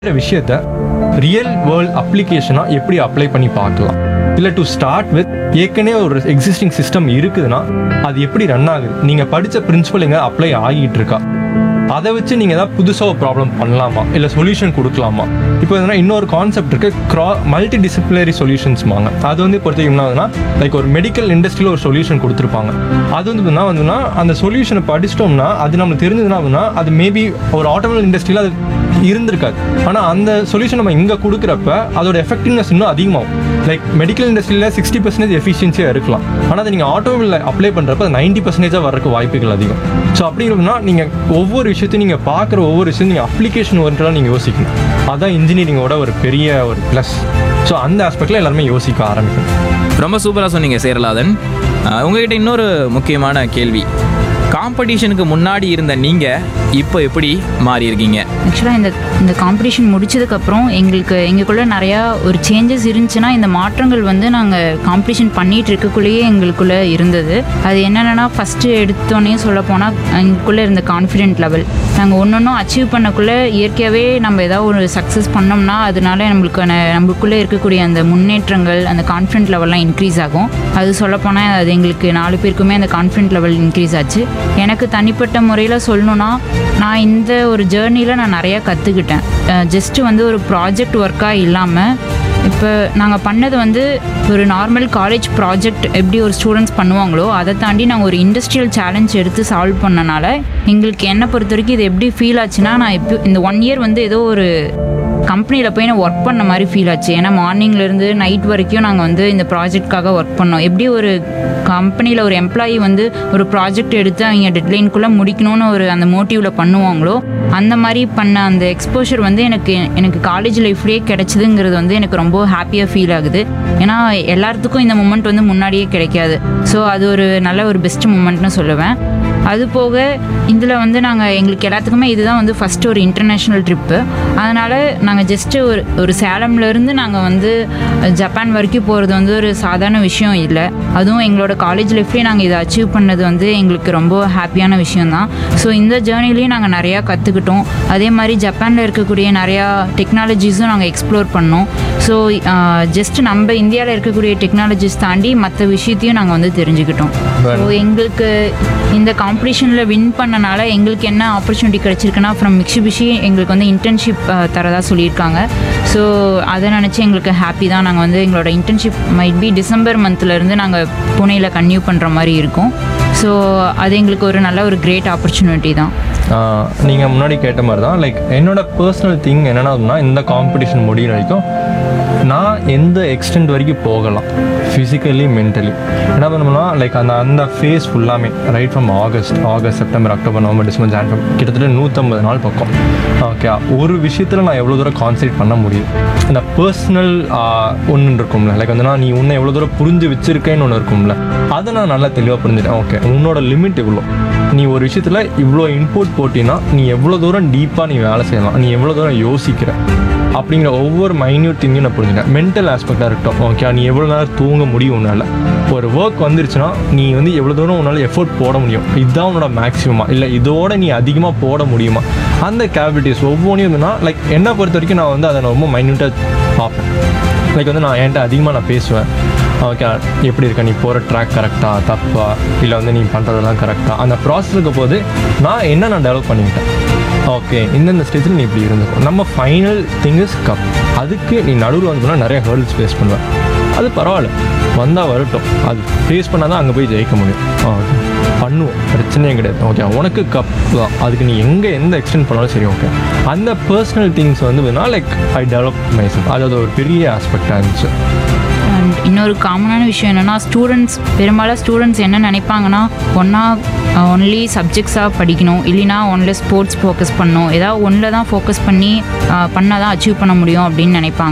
இந்த விஷயத்த real world அப்ளிகேஷனாக எப்படி அப்ளை பண்ணி பார்க்கலாம் இல்லை டு ஸ்டார்ட் வித் ஏற்கனவே ஒரு எக்ஸிஸ்டிங் சிஸ்டம் இருக்குதுன்னா அது எப்படி ரன் ஆகுது நீங்கள் படித்த பிரின்சிபல் எங்கே அப்ளை ஆகிட்டு இருக்கா அதை வச்சு நீங்கள் ஏதாவது புதுசாக ஒரு ப்ராப்ளம் பண்ணலாமா இல்லை சொல்யூஷன் கொடுக்கலாமா இப்போ எதுனா இன்னொரு கான்செப்ட் இருக்கு க்ரா மல்டி டிசிப்ளினரி சொல்யூஷன்ஸ்மாங்க அது வந்து பொறுத்த என்ன ஆகுதுன்னா லைக் ஒரு மெடிக்கல் இண்டஸ்ட்ரியில் ஒரு சொல்யூஷன் கொடுத்துருப்பாங்க அது வந்து என்ன வந்துன்னா அந்த சொல்யூஷனை படிச்சிட்டோம்னா அது நம்மளுக்கு தெரிஞ்சதுன்னா அப்படின்னா அது மேபி ஒரு ஆட்டோமொபைல் இண்டஸ்ட்ரியில் அது இருந்திருக்காது ஆனால் அந்த சொல்யூஷன் நம்ம இங்கே கொடுக்குறப்ப அதோட எஃபெக்டிவ்னஸ் இன்னும் அதிகமாகும் லைக் மெடிக்கல் இண்டஸ்ட்ரியில் சிக்ஸ்டி பர்சன்டேஜ் எஃபிஷியன்சியாக இருக்கலாம் ஆனால் அதை நீங்கள் ஆட்டோமொபைலில் அப்ளை பண்ணுறப்ப அது நைன்டி பர்சன்டேஜாக வரக்கு வாய்ப்புகள் அதிகம் ஸோ அப்படிங்கிறதுனா நீங்கள் ஒவ்வொரு விஷயத்தையும் நீங்கள் பார்க்குற ஒவ்வொரு விஷயம் நீங்கள் அப்ளிகேஷன் ஓரியன்டாக நீங்கள் யோசிக்கணும் அதான் இன்ஜினியரிங்கோட ஒரு பெரிய ஒரு ப்ளஸ் ஸோ அந்த ஆஸ்பெக்டில் எல்லாருமே யோசிக்க ஆரம்பிக்கணும் ரொம்ப சூப்பராக சொன்னீங்க சேரலாதன் அஹ் உங்ககிட்ட இன்னொரு முக்கியமான கேள்வி காம்படிஷனுக்கு முன்னாடி இருந்த நீங்கள் இப்போ எப்படி மாறி இருக்கீங்க ஆக்சுவலாக இந்த இந்த காம்படிஷன் முடிச்சதுக்கப்புறம் எங்களுக்கு எங்களுக்குள்ள நிறையா ஒரு சேஞ்சஸ் இருந்துச்சுன்னா இந்த மாற்றங்கள் வந்து நாங்கள் காம்படிஷன் பண்ணிட்டு இருக்கக்குள்ளேயே எங்களுக்குள்ள இருந்தது அது என்னென்னா ஃபஸ்ட்டு எடுத்தோன்னே சொல்ல போனால் எங்களுக்குள்ளே இருந்த கான்ஃபிடென்ட் லெவல் நாங்கள் ஒன்று ஒன்றும் அச்சீவ் பண்ணக்குள்ளே இயற்கையாகவே நம்ம ஏதாவது ஒரு சக்ஸஸ் பண்ணோம்னா அதனால நம்மளுக்கான நம்மளுக்குள்ளே இருக்கக்கூடிய அந்த முன்னேற்றங்கள் அந்த கான்ஃபிடென்ட் லெவல்லாம் இன்க்ரீஸ் ஆகும் அது சொல்லப்போனால் அது எங்களுக்கு நாலு பேருக்குமே அந்த கான்ஃபிடென்ட் லெவல் இன்க்ரீஸ் ஆச்சு எனக்கு தனிப்பட்ட முறையில் சொல்லணும்னா நான் இந்த ஒரு ஜேர்னியில் நான் நிறையா கற்றுக்கிட்டேன் ஜஸ்ட்டு வந்து ஒரு ப்ராஜெக்ட் ஒர்க்காக இல்லாமல் இப்போ நாங்கள் பண்ணது வந்து ஒரு நார்மல் காலேஜ் ப்ராஜெக்ட் எப்படி ஒரு ஸ்டூடெண்ட்ஸ் பண்ணுவாங்களோ அதை தாண்டி நாங்கள் ஒரு இண்டஸ்ட்ரியல் சேலஞ்ச் எடுத்து சால்வ் பண்ணனால எங்களுக்கு என்னை பொறுத்த வரைக்கும் இது எப்படி ஃபீல் ஆச்சுன்னா நான் இப்போ இந்த ஒன் இயர் வந்து ஏதோ ஒரு கம்பெனியில் போய் நான் ஒர்க் பண்ண மாதிரி ஃபீல் ஆச்சு ஏன்னா மார்னிங்லேருந்து நைட் வரைக்கும் நாங்கள் வந்து இந்த ப்ராஜெக்ட்காக ஒர்க் பண்ணோம் எப்படி ஒரு கம்பெனியில் ஒரு எம்ப்ளாயி வந்து ஒரு ப்ராஜெக்ட் எடுத்து அவங்க டெட்லைனுக்குள்ளே முடிக்கணும்னு ஒரு அந்த மோட்டிவில் பண்ணுவாங்களோ அந்த மாதிரி பண்ண அந்த எக்ஸ்போஷர் வந்து எனக்கு எனக்கு காலேஜ் லைஃப்லேயே கிடைச்சதுங்கிறது வந்து எனக்கு ரொம்ப ஹாப்பியாக ஃபீல் ஆகுது ஏன்னா எல்லாத்துக்கும் இந்த மூமெண்ட் வந்து முன்னாடியே கிடைக்காது ஸோ அது ஒரு நல்ல ஒரு பெஸ்ட் மூமெண்ட்னு சொல்லுவேன் அது போக இதில் வந்து நாங்கள் எங்களுக்கு எல்லாத்துக்குமே இதுதான் வந்து ஃபஸ்ட்டு ஒரு இன்டர்நேஷ்னல் ட்ரிப்பு அதனால் நாங்கள் ஜஸ்ட்டு ஒரு ஒரு சேலம்லேருந்து நாங்கள் வந்து ஜப்பான் வரைக்கும் போகிறது வந்து ஒரு சாதாரண விஷயம் இல்லை அதுவும் எங்களோட காலேஜ் லைஃப்லேயே நாங்கள் இதை அச்சீவ் பண்ணது வந்து எங்களுக்கு ரொம்ப ஹாப்பியான விஷயம்தான் ஸோ இந்த ஜேர்னிலையும் நாங்கள் நிறையா கற்றுக்கிட்டோம் அதே மாதிரி ஜப்பானில் இருக்கக்கூடிய நிறையா டெக்னாலஜிஸும் நாங்கள் எக்ஸ்ப்ளோர் பண்ணோம் ஸோ ஜஸ்ட் நம்ம இந்தியாவில் இருக்கக்கூடிய டெக்னாலஜிஸ் தாண்டி மற்ற விஷயத்தையும் நாங்கள் வந்து தெரிஞ்சுக்கிட்டோம் ஸோ எங்களுக்கு இந்த காம்படிஷனில் வின் பண்ணனால எங்களுக்கு என்ன ஆப்பர்ச்சுனிட்டி கிடச்சிருக்குன்னா ஃப்ரம் மிக்ஷிபிஷி எங்களுக்கு வந்து இன்டர்ன்ஷிப் தரதா சொல்லியிருக்காங்க ஸோ அதை நினச்சி எங்களுக்கு ஹாப்பி தான் நாங்கள் வந்து எங்களோட இன்டர்ன்ஷிப் மைட் பி டிசம்பர் மந்த்லேருந்து நாங்கள் புனேயில் கன்டினியூ பண்ணுற மாதிரி இருக்கும் ஸோ அது எங்களுக்கு ஒரு நல்ல ஒரு கிரேட் ஆப்பர்ச்சுனிட்டி தான் நீங்கள் முன்னாடி கேட்ட மாதிரி தான் லைக் என்னோட பர்சனல் திங் என்னன்னா இந்த காம்படிஷன் முடியிற வரைக்கும் நான் எந்த எக்ஸ்டெண்ட் வரைக்கும் போகலாம் ஃபிசிக்கலி மென்டலி என்ன பண்ணோம்னா லைக் அந்த அந்த ஃபேஸ் ஃபுல்லாமே right from August August September October November December Jan Feb கிட்டத்தட்ட நூற்றம்பது நாள் பக்கம் ஓகே ஒரு விஷயத்தில் நான் எவ்வளோ தூரம் கான்சன்ட்ரேட் பண்ண முடியும் இந்த பர்சனல் ஒன்று இருக்கும்ல லைக் வந்துன்னா நீ உன்னை எவ்வளோ தூரம் புரிஞ்சு வச்சிருக்கேன்னு ஒன்று இருக்கும்ல அதை நான் நல்லா தெளிவாக புரிஞ்சுட்டேன் ஓகே உன்னோட லிமிட் இவ்வளோ நீ ஒரு விஷயத்தில் இவ்வளோ இன்புட் போட்டினா நீ எவ்வளோ தூரம் டீப்பாக நீ வேலை செய்யலாம் நீ எவ்வளோ தூரம் யோசிக்கிற அப்படிங்கிற ஒவ்வொரு மைன்யூட் திங்கையும் நான் புரிஞ்சுட்டேன் மென்டல் ஆஸ்பெக்டாக இருக்கட்டும் ஓகே நீ எவ்வளோ நேரம் தூங்க முடியும் உன்னால் ஒரு ஒர்க் வந்துருச்சுன்னா நீ வந்து எவ்வளோ தூரம் உன்னால் எஃபோர்ட் போட முடியும் இதுதான் உன்னோட மேக்ஸிமமா இல்லை இதோட நீ அதிகமாக போட முடியுமா அந்த கேபிலிட்டிஸ் ஒவ்வொன்றையும் இருந்துன்னா லைக் என்னை பொறுத்த வரைக்கும் நான் வந்து அதை நான் ரொம்ப மைன்யூட்டாக பார்ப்பேன் லைக் வந்து நான் என்கிட்ட அதிகமாக நான் பேசுவேன் ஓகே எப்படி இருக்க நீ போகிற ட்ராக் கரெக்டாக தப்பா இல்லை வந்து நீ பண்ணுறதெல்லாம் கரெக்டாக அந்த ப்ராசஸ் இருக்க போது நான் என்ன நான் டெவலப் பண்ணிக்கிட்டேன் ஓகே இந்தந்த ஸ்டேஜில் நீ இப்படி இருந்துக்கும் நம்ம ஃபைனல் திங் இஸ் கப் அதுக்கு நீ நடுவில் வந்து நிறைய ஹேர்ல்ஸ் ஃபேஸ் பண்ணுவேன் அது பரவாயில்ல வந்தால் வரட்டும் அது ஃபேஸ் பண்ணால் தான் அங்கே போய் ஜெயிக்க முடியும் ஓகே பண்ணுவோம் பிரச்சனையே கிடையாது ஓகே உனக்கு கப் தான் அதுக்கு நீ எங்கே எந்த எக்ஸ்டென்ட் பண்ணாலும் சரி ஓகே அந்த பர்சனல் திங்ஸ் வந்து வேணா லைக் ஐ டெவலப் மைசெல்ஃப் அது அது ஒரு பெரிய ஆஸ்பெக்டாக இருந்துச்சு அண்ட் இன்னொரு காமனான விஷயம் என்னென்னா ஸ்டூடெண்ட்ஸ் பெரும்பாலும் ஸ்டூடெண்ட்ஸ் என்ன நினைப்பாங்கன்னா ஒன்றா ஒன்லி சப்ஜெக்ட்ஸாக படிக்கணும் இல்லைனா ஒன்லி ஸ்போர்ட்ஸ் ஃபோக்கஸ் பண்ணணும் ஏதாவது ஒன்றில் தான் ஃபோக்கஸ் பண்ணி பண்ணால் தான் அச்சீவ் பண்ண முடியும் அப்படின்னு நினைப்பாங்க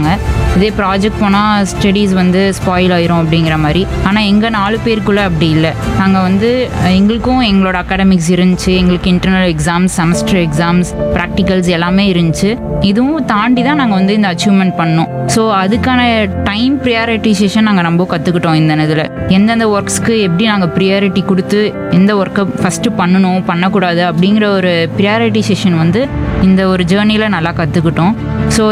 இதே ப்ராஜெக்ட் போனால் ஸ்டடீஸ் வந்து ஸ்பாயில் ஆயிரும் அப்படிங்கிற மாதிரி ஆனால் எங்கள் நாலு பேருக்குள்ளே அப்படி இல்லை நாங்கள் வந்து அஹ், எங்களுக்கும் எங்களோட அகாடமிக்ஸ் இருந்துச்சு எங்களுக்கு internal exams semester exams practicals எல்லாமே இருந்துச்சு இதுவும் தாண்டி தான் நாங்கள் வந்து இந்த அச்சீவ்மெண்ட் பண்ணோம் ஸோ அதுக்கான டைம் ப்ரியாரிட்டிசேஷன் நாங்கள் ரொம்ப கற்றுக்கிட்டோம் இந்த இதில் எந்தெந்த ஒர்க்ஸ்க்கு எப்படி நாங்கள் ப்ரியாரிட்டி கொடுத்து எந்த ஒர்க்கை ஃபஸ்ட்டு பண்ணணும் பண்ணக்கூடாது அப்படிங்கிற ஒரு ப்ரியாரிட்டிசேஷன் வந்து இந்த ஒரு ஜேர்னியில் நல்லா கற்றுக்கிட்டோம் ஸோ